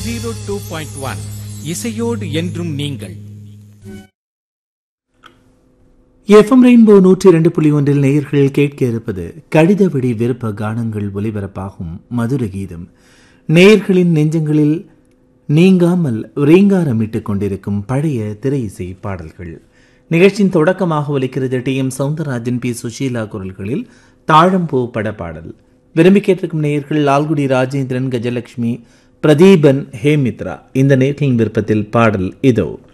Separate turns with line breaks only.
zero two point one இசையோடு என்றும் நீங்கள்
எஃப்எம் ரெயின்போ நூற்றி இரண்டு புள்ளி ஒன்றில் நேயர்கள் கேட்க இருப்பது கடித வெடி விருப்ப கானங்கள் ஒலிபரப்பாகும் மதுர கீதம் நேயர்களின் நெஞ்சங்களில் நீங்காமல் ரீங்காரமிட்டுக் கொண்டிருக்கும் பழைய திரை இசை பாடல்கள் நிகழ்ச்சியின் தொடக்கமாக ஒலிக்கிறது T M Soundararajan P Susheela குரல்களில் தாழம்பூ பட பாடல் விரும்பி கேட்டிருக்கும் நேயர்கள் லால்குடி ராஜேந்திரன் கஜலட்சுமி பிரதீபன் ஹேமித்ரா இந்த நேர்களின் விருப்பத்தில் பாடல் இதோ